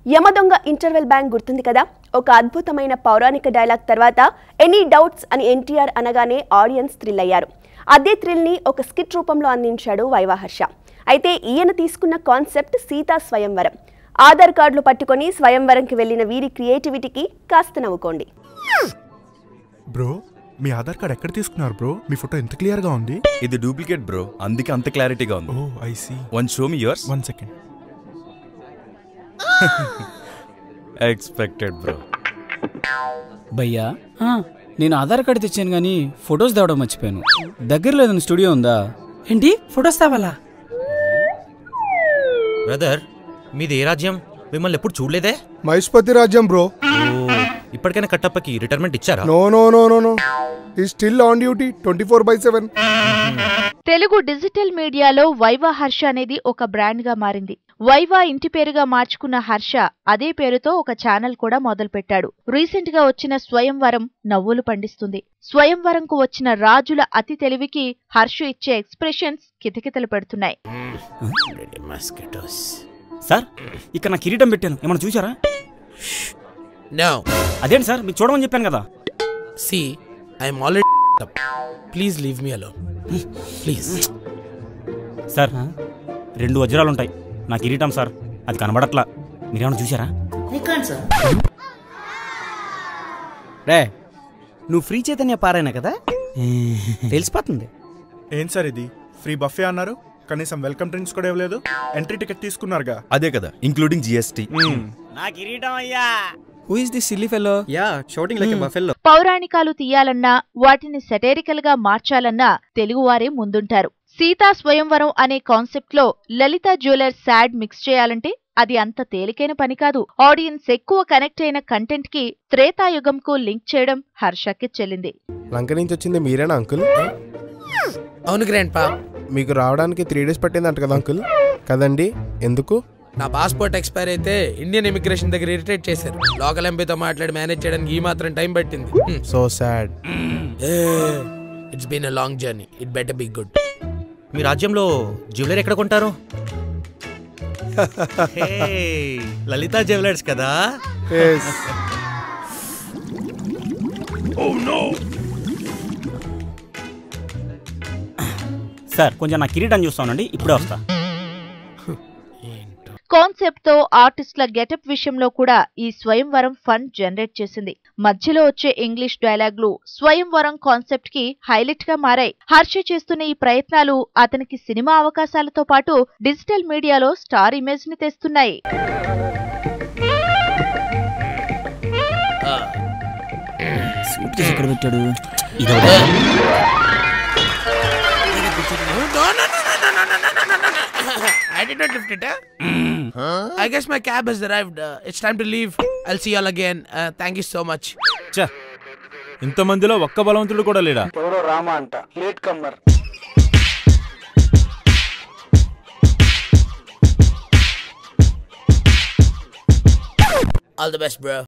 Yamadonga interval bank గుర్తుంది కదా ఒక అద్భుతమైన పౌరాణిక డైలాగ్ తర్వాత ఎనీ డౌట్స్ అని ఎన్టీఆర్ అనగానే ఆడియన్స్ థ్రిల్ అయ్యారు అదే థ్రిల్ని ఒక స్కిట్ రూపంలో అందించాడు వైవాహర్ష అయితే ఈయన తీసుకున్న కాన్సెప్ట్ సీతా స్వయంవరం ఆధార్ కార్డులు పట్టుకొని స్వయంవరంకి వెళ్ళిన వీరి క్రియేటివిటీకి కాస్త నవ్వుకోండి బ్రో మీ ఆధార్ కార్డ్ ఎక్కడ తీసుకున్నారు బ్రో మీ ఫోటో ఎంత క్లియర్ గా ఉంది ఇది డూప్లికేట్ బ్రో అందుకే అంత క్లారిటీగా ఉంది oh I see one show me yours one second expected bro భయ్యా ఆ, నేను ఆధార్ కార్డు తెచ్చాను కానీ ఫొటోస్ తేవడం మర్చిపోయాను దగ్గరలో ఏదైనా స్టూడియో ఉందా ఏంటి ఫొటోస్ తేవాలా బ్రదర్ మీది ఏ రాజ్యం మిమ్మల్ని ఎప్పుడు చూడలేదే మహిష్పతి రాజ్యం బ్రో ఓ, ఇప్పటికైనా కట్టప్పకి రిటైర్మెంట్ ఇచ్చారా no no no no no ఈ still on duty twenty four by seven Telugu digital మీడియాలో వైవా హర్ష అనేది ఒక బ్రాండ్ గా మారింది వైవా ఇంటి పేరుగా మార్చుకున్న హర్ష అదే పేరుతో ఒక ఛానల్ కూడా మొదలుపెట్టాడు రీసెంట్ గా వచ్చిన స్వయంవరం నవ్వులు పండిస్తుంది స్వయంవరంకు వచ్చిన రాజుల అతి తెలివికి హర్ష ఇచ్చే ఎక్స్ప్రెషన్స్ కితకితలు పెడుతున్నాయి సార్ ఇక్కడ నా కిరీటం పెట్టాను ఏమన్నా చూసారా నో అదేంటి సార్ మీకు చూడమని చెప్పాను కదా see I'm already please leave me alone please sir రెండు వజ్రాలు ఉంటాయి నా కిరీటం సార్ అది కనబడట్లా మీరేమన్నా చూసారా రే నువ్వు ఫ్రీ చైతన్య పారాయణ కదా తెలిసిపోతుంది ఏం సార్ ఇది ఫ్రీ బఫే అన్నారు కనీసం వెల్కమ్ డ్రింక్స్ కూడా ఇవ్వలేదు ఎంట్రీ టికెట్ తీసుకున్నారుగా అదే కదా ఇంక్లూడింగ్ జిఎస్టీ నా కిరీటం అయ్యా who is this silly fellow ya shouting like buffalo పౌరాణికాలు తీయాలన్నా వాటిని సెటైరికల్ గా మార్చాలన్నా తెలుగువారే ముందుంటారు సీతా స్వయంవరం అనే కాన్సెప్ట్ లో లలిత జ్యువెలర్స్ శాడ్ మిక్స్ చేయాలంటే అది అంత తేలికైన పని కాదు ఆడియన్స్ ఎక్కువ కనెక్ట్ అయిన కంటెంట్ కి త్రేతాయుగంకు లింక్ చేయడం హర్షకి చెల్లింది లంక నుంచి వచ్చింది మీరేనా అంకుల్ అవును గ్రాండ్ పా మీకు రావడానికి త్రీ డేస్ పట్టిందంట కదా అంకుల్ కదండి ఎందుకు నా పాస్పోర్ట్ ఎక్స్పైర్ అయితే ఇండియన్ ఇమిగ్రేషన్ దగ్గర ఇరిటేట్ చేశారు లోకల్ ఎంపీతో మాట్లాడి మేనేజ్ చేయడానికి ఈ మాత్రం టైం పట్టింది so sad it's been a long journey it better be good మీ రాజ్యంలో జ్యువెలరీ ఎక్కడ కొంటారు హే, లలితా జ్యువెలర్స్ కదా సార్ కొంచెం నా కిరీటం చూస్తానండి ఇప్పుడే వస్తా కాన్సెప్ట్ తో ఆర్టిస్టుల గెటప్ విషయంలో కూడా ఈ స్వయంవరం ఫన్ జనరేట్ చేసింది మధ్యలో వచ్చే ఇంగ్లీష్ డైలాగ్లు స్వయంవరం కాన్సెప్ట్ కి హైలైట్ గా మారాయి హర్ష చేస్తున్న ఈ ప్రయత్నాలు అతనికి సినిమా అవకాశాలతో పాటు డిజిటల్ మీడియాలో స్టార్ ఇమేజ్ ని తెస్తున్నాయి సూట్ కేసు ఎక్కడ పెట్టాడు I did not lift it, huh? I guess my cab has arrived. Uh, it's time to leave. I'll see y'all again. Uh, thank you so much. ఇంతమందిలో ఒక్క బలవంతుడు కూడా లేడా All the best, bro.